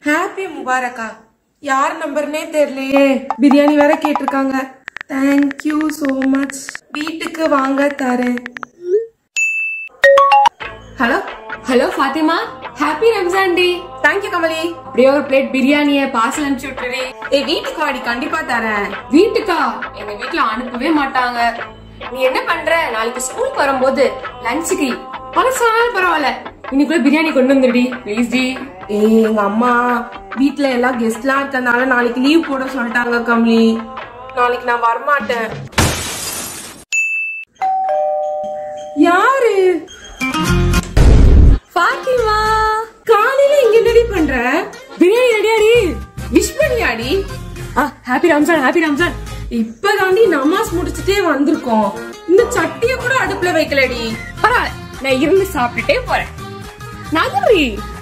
happy முபாரக்கா யார் நம்பர்னே தெரியலையே பிரியாணி வேற கேட்டிருக்காங்க தேங்க்யூ so மச் வீட்டுக்கு வாங்க தரேன் hello hello Fathima happy Ramzan day thank you Kamali அப்படியே ஒரு பிளேட் பிரியாணிய பார்சல் அனுப்பிச்சு விட்டுறே ஏ வீட்டுக்கு வாடி கண்டிப்பா தரேன் வீட்டுக்கா எங்க வீட்ல அனுப்பவே மாட்டாங்க நீ என்ன பண்ற நாளைக்கு ஸ்கூலுக்கு வரும்போது லஞ்சுக்கு பழசானாலும் பரவாயில்ல இன்னைக்குள்ள பிரியாணி கொண்டு வந்துடி ப்ளீஸ் டி ஏய் எங்க அம்மா வீட்ல எல்லாம் கெஸ்ட்லாம் இருக்கறனால நாளைக்கு லீவ் போட சொல்லிட்டாங்க கமலி நாளைக்கு நான் வரமாட்டேன் யாரு ஃபாத்திமா காலையில இங்க ரெடி பண்ற பிரியாணி ரெடியாடி விஷ் பண்ணியாடி ஆ ஹாப்பி ரம்ஜான் ஹாப்பி ரம்ஜான் இப்பதாண்டி நமாஸ் முடிச்சுட்டே வந்திருக்கோம் இந்த சட்டிய கூட அடுப்புல வைக்கலடி பரவாயில்ல நான் இருந்து சாப்பிட்டுட்டே போறேன் நகரி